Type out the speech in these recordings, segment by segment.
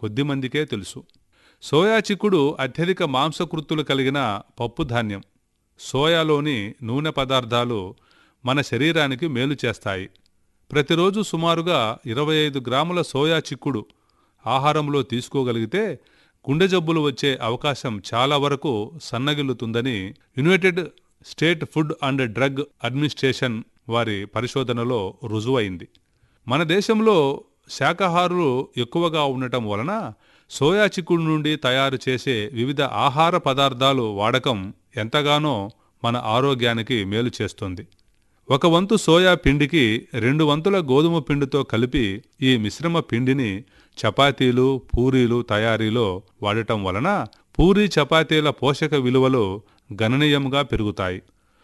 కొద్దిమందికే తెలుసు సోయా చిక్కుడు అత్యధిక మాంసకృత్తులు కలిగిన పప్పు ధాన్యం సోయాలోని నూనె పదార్థాలు మన శరీరానికి మేలు చేస్తాయి ప్రతిరోజు సుమారుగా ఇరవై ఐదు గ్రాముల సోయా చిక్కుడు ఆహారంలో తీసుకోగలిగితే గుండె జబ్బులు వచ్చే అవకాశం చాలా వరకు సన్నగిల్లుతుందని United State Food and Drug Administration వారి పరిశోధనలో రుజువైంది మన దేశంలో శాకాహారులు ఎక్కువగా ఉండటం వలన సోయా చిక్కుడు నుండి తయారు చేసే వివిధ ఆహార పదార్థాలు వాడకం ఎంతగానో మన ఆరోగ్యానికి మేలు చేస్తుంది ఒక వంతు సోయా పిండికి రెండు వంతుల గోధుమ పిండితో కలిపి ఈ మిశ్రమ పిండిని చపాతీలు పూరీలు తయారీలో వాడటం వలన పూరీ చపాతీల పోషక విలువలు గణనీయంగా పెరుగుతాయి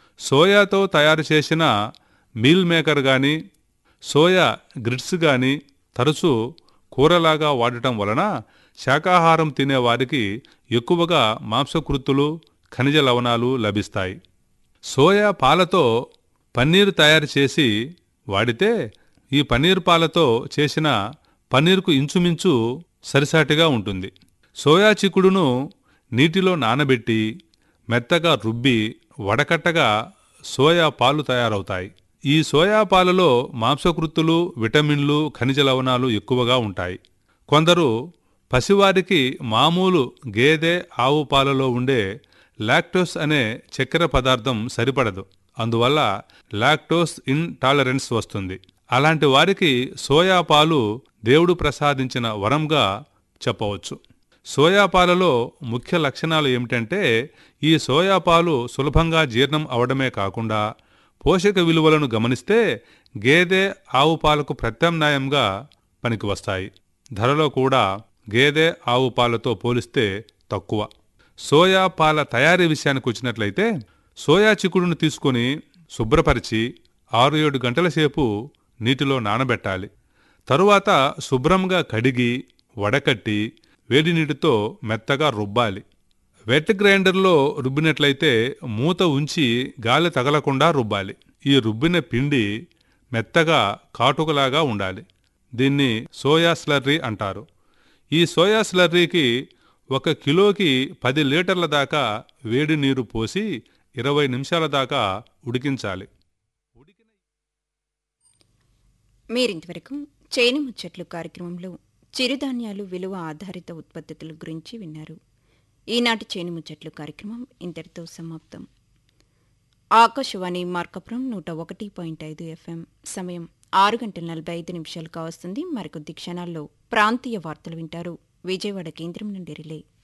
సోయాతో తయారు చేసిన మీల్ మేకర్ గాని సోయా గ్రిడ్స్ గాని తరచూ కూరలాగా వాడటం వలన శాకాహారం తినే వారికి ఎక్కువగా మాంసకృత్తులు ఖనిజ లవణాలు లభిస్తాయి సోయా పాలతో పన్నీరు తయారు చేసి వాడితే ఈ పన్నీర్ పాలతో చేసిన పన్నీర్కు ఇంచుమించు సరిసాటిగా ఉంటుంది సోయా చిక్కుడును నీటిలో నానబెట్టి మెత్తగా రుబ్బి వడకట్టగా సోయా పాలు తయారవుతాయి ఈ సోయా పాలలో మాంసకృత్తులు విటమిన్లు ఖనిజ లవణాలు ఎక్కువగా ఉంటాయి కొందరు పసివారికి మామూలు గేదె ఆవు పాలలో ఉండే లాక్టోస్ అనే చక్కెర పదార్థం సరిపడదు అందువల్ల లాక్టోస్ ఇన్టాలరెన్స్ వస్తుంది అలాంటి వారికి సోయా పాలు దేవుడు ప్రసాదించిన వరంగా చెప్పవచ్చు సోయా పాలలో ముఖ్య లక్షణాలు ఏమిటంటే ఈ సోయా పాలు సులభంగా జీర్ణం అవడమే కాకుండా పోషక విలువలను గమనిస్తే గేదె ఆవు పాలకు ప్రత్యామ్నాయంగా పనికి వస్తాయి ధరలో కూడా గేదె ఆవు పాలతో పోలిస్తే తక్కువ సోయా పాల తయారీ విషయానికి వచ్చినట్లయితే సోయా చిక్కుడును తీసుకొని శుభ్రపరిచి ఆరు ఏడు గంటల సేపు నీటిలో నానబెట్టాలి తరువాత శుభ్రంగా కడిగి వడకట్టి వేడి నీటితో మెత్తగా రుబ్బాలి వెట్ గ్రైండర్లో రుబ్బినట్లయితే మూత ఉంచి గాలి తగలకుండా రుబ్బాలి ఈ రుబ్బిన పిండి మెత్తగా కాటుకలాగా ఉండాలి దీన్ని సోయా స్లర్రీ అంటారు ఈ సోయా స్లర్రీకి ఒక కిలోకి పది లీటర్ల దాకా వేడి నీరు పోసి ఇరవై నిమిషాల దాకా ఉడికించాలి మీరింతవరకు చేను ముచ్చట్లు కార్యక్రమంలో చిరుధాన్యాలు విలువ ఆధారిత ఉత్పత్తుల గురించి విన్నారు ఈనాటి చేను ముచ్చట్లు కార్యక్రమం ఇంతటితో సమాప్తం ఆకాశవాణి మార్కపురం నూట ఒకటి పాయింట్ ఐదు ఎఫ్ఎం సమయం ఆరు గంటల నలభై ఐదు నిమిషాలు కావస్తుంది మరికొద్ది క్షణాల్లో ప్రాంతీయ వార్తలు వింటారు విజయవాడ కేంద్రం నుండి రిలే